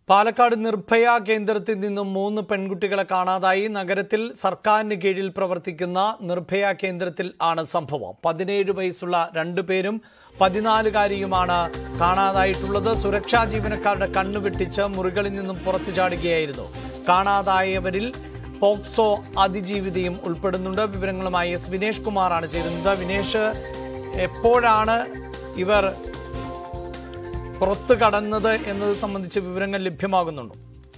പാലക്കാട് നിർഭയ കേന്ദ്രത്തിൽ നിന്നും മൂന്ന് പെൺകുട്ടികളെ കാണാതായി നഗരത്തിൽ സർക്കാരിന് കീഴിൽ പ്രവർത്തിക്കുന്ന നിർഭയ കേന്ദ്രത്തിൽ ആണ് സംഭവം പതിനേഴ് വയസ്സുള്ള രണ്ടുപേരും പതിനാലുകാരിയുമാണ് കാണാതായിട്ടുള്ളത് സുരക്ഷാ ജീവനക്കാരുടെ കണ്ണുവെട്ടിച്ച് മുറികളിൽ നിന്നും പുറത്തു ചാടുകയായിരുന്നു കാണാതായവരിൽ പോക്സോ അതിജീവിതയും ഉൾപ്പെടുന്നുണ്ട് വിവരങ്ങളുമായി എസ് വിനേഷ് കുമാറാണ് ചേരുന്നത് വിനേഷ് എപ്പോഴാണ് ഇവർ പുറത്തു കടന്നത് എന്നത് സംബന്ധിച്ച് വിവരങ്ങൾ ലഭ്യമാകുന്നുണ്ടോ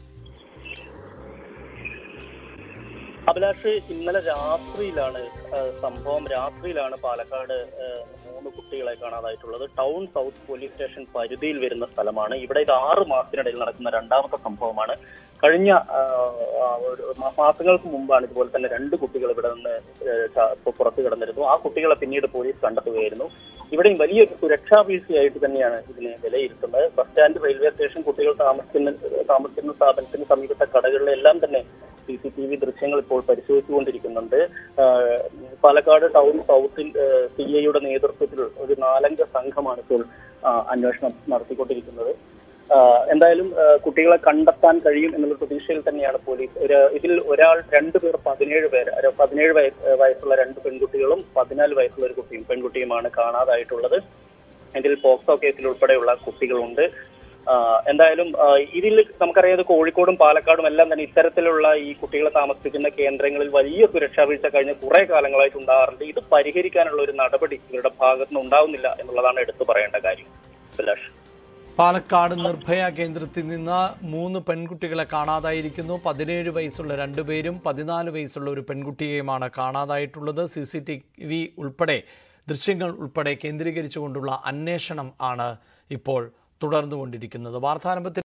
അഭിലാഷ് ഇന്നലെ രാത്രിയിലാണ് ആ, സംഭവം രാത്രിയിലാണ് പാലക്കാട് ആ, മൂന്ന് കുട്ടികളെ കാണാതായിട്ടുള്ളത് ടൗൺ സൗത്ത് പോലീസ് സ്റ്റേഷൻ പരിധിയിൽ വരുന്ന സ്ഥലമാണ് ഇവിടെ ഇത് ആറ് മാസത്തിനിടയിൽ നടക്കുന്ന രണ്ടാമത്തെ സംഭവമാണ് കഴിഞ്ഞ ആ, ആ, ഒരു മാ- മാസങ്ങൾക്ക് മുമ്പാണ് ഇതുപോലെ തന്നെ രണ്ട് കുട്ടികൾ ഇവിടെ നിന്ന് ഏ, ച- പു- പുറത്തു കിടന്നിരുന്നു ആ കുട്ടികളെ പിന്നീട് പോലീസ് കണ്ടെത്തുകയായിരുന്നു ഇവിടെയും വലിയൊരു സുരക്ഷാ വീഴ്ചയായിട്ട് തന്നെയാണ് ഇതിനെ വിലയിരുത്തുന്നത് ബസ് സ്റ്റാൻഡ് റെയിൽവേ സ്റ്റേഷൻ കുട്ടികൾ താമസിക്കുന്ന താമസിക്കുന്ന സ്ഥാപനത്തിന് സമീപത്തെ കടകളിലെല്ലാം തന്നെ സി സി ടി വി ദൃശ്യങ്ങൾ ഇപ്പോൾ പരിശോധിച്ചുകൊണ്ടിരിക്കുന്നുണ്ട് ആഹ് പാലക്കാട് ടൗൺ സൗത്തിൽ സി ഐയുടെ നേതൃത്വത്തിൽ ഒരു നാലംഗ സംഘമാണ് ഇപ്പോൾ ആഹ് അന്വേഷണം നടത്തിക്കൊണ്ടിരിക്കുന്നത് ആഹ് എന്തായാലും ആഹ് കുട്ടികളെ കണ്ടെത്താൻ കഴിയും എന്നുള്ള പ്രതീക്ഷയിൽ തന്നെയാണ് പോലീസ് ഒരു ഇതിൽ ഒരാൾ രണ്ടുപേർ പതിനേഴ് പേര് ഒരു പതിനേഴ് വയസ്സ് വയസ്സുള്ള രണ്ട് പെൺകുട്ടികളും പതിനാല് വയസ്സുള്ള ഒരു കുട്ടിയും പെൺകുട്ടിയുമാണ് കാണാതായിട്ടുള്ളത് ഇതിൽ പോക്സോ കേസിൽ ഉൾപ്പെടെയുള്ള കുട്ടികളുണ്ട് ആഹ് എന്തായാലും ആഹ് ഇതിൽ നമുക്കറിയാം കോഴിക്കോടും പാലക്കാടും എല്ലാം തന്നെ ഇത്തരത്തിലുള്ള ഈ കുട്ടികളെ താമസിപ്പിക്കുന്ന കേന്ദ്രങ്ങളിൽ വലിയ സുരക്ഷാ വീഴ്ച കഴിഞ്ഞ കുറെ കാലങ്ങളായിട്ട് ഉണ്ടാകാറുണ്ട് ഇത് പരിഹരിക്കാനുള്ള ഒരു നടപടി ഇവരുടെ ഭാഗത്ത് നിന്ന് ഉണ്ടാവുന്നില്ല എന്നുള്ളതാണ് എടുത്തു പറയേണ്ട കാര്യം അഭിലാഷ് പാലക്കാട് നിർഭയ കേന്ദ്രത്തിൽ നിന്ന് മൂന്ന് പെൺകുട്ടികളെ കാണാതായിരിക്കുന്നു പതിനേഴ് വയസ്സുള്ള രണ്ടുപേരും പതിനാല് വയസ്സുള്ള ഒരു പെൺകുട്ടിയെയുമാണ് കാണാതായിട്ടുള്ളത് സി സി ടി വി ഉൾപ്പെടെ ദൃശ്യങ്ങൾ ഉൾപ്പെടെ കേന്ദ്രീകരിച്ചുകൊണ്ടുള്ള അന്വേഷണം ആണ് ഇപ്പോൾ തുടർന്നുകൊണ്ടിരിക്കുന്നത് വാർത്താരംഭത്തിൽ